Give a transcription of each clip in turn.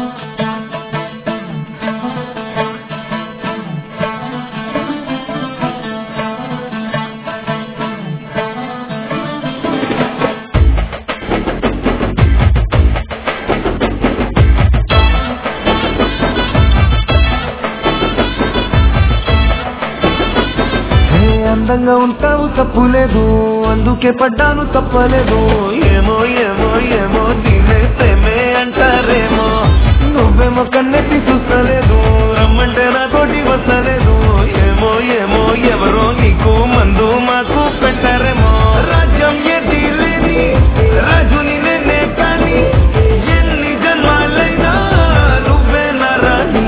ఏ అందంగా ఉంటావు తప్పులేదు అందుకే పడ్డాను తప్పలేదు ఏమో ఏమో ఏమో దీనే ప్రేమే అంటారేమో నువ్వేమో కన్నెత్తి చూస్తలేదు రమ్మంటే నా తోటి వస్తలేదు ఏమో ఏమో ఎవరో నీకు మందు మాకు పెట్టారేమో రాజ్యం ఏది లేని రాజుని నేనే కానీ ఎన్ని జన్మాలైనా నువ్వే నా రాణి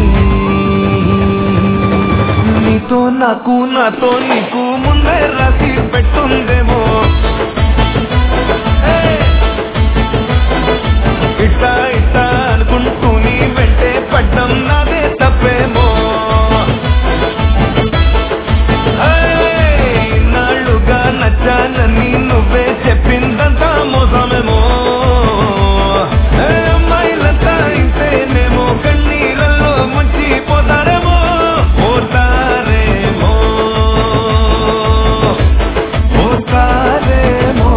నీతో నాకు నాతో నీకు ముందే రాసి పెట్టుందేమో ఏయ్! ఇట్టా ఇట్టా అనుకుంటూ నీ వెంటే పడ్డం నాదే తప్పేమో ఏయ్! ఇన్నాళ్ళుగా నచ్చానని నువ్వే చెప్పిందంతా మోసమేమో ఏ అమ్మాయిలంతా ఇంతేనేమో కన్నీళ్ళల్లో ముంచిపోతారేమో పోతారేమో పోతారేమో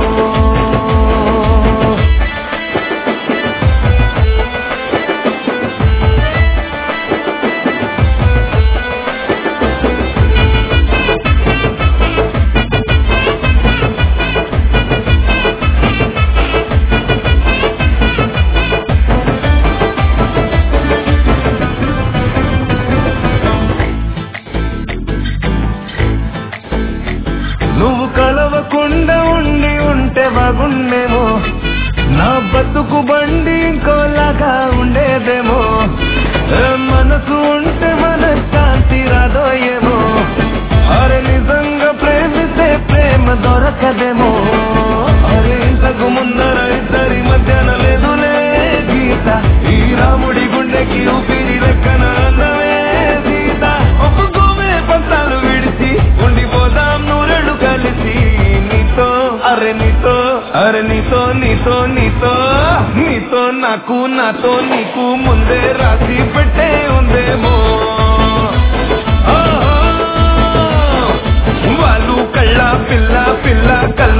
నువ్వు కలవకుండా ఉండి ఉంటే బాగుండేమో నా బతుకు బండి ఇంకోలాగా ఉండేదేమో ఏ మనసు ఉంటే మన శాంతి రాదో ఏమో అరే నిజంగా ప్రేమిస్తే ప్రేమ దొరకదేమో అరే ఇంతకు ముందర ఇద్దరి మధ్యన లేదులే గీత ఈ రాముడి గుండెకి ఊపిరి లెక్కన అందమే సీత ఒప్పుకోమే పంతాలు విడిచి ఉండిపోదాం నూరెళ్ళు కలిసి నీతో అరే నీతో అరే నీతో నీతో నీతో నీతో నాకు నాతో నీకు ముందే రాసి పెట్టే ఉందేమో ఓహో, వాళ్ళు కళ్ళ పిల్ల పిల్ల కళ్ళ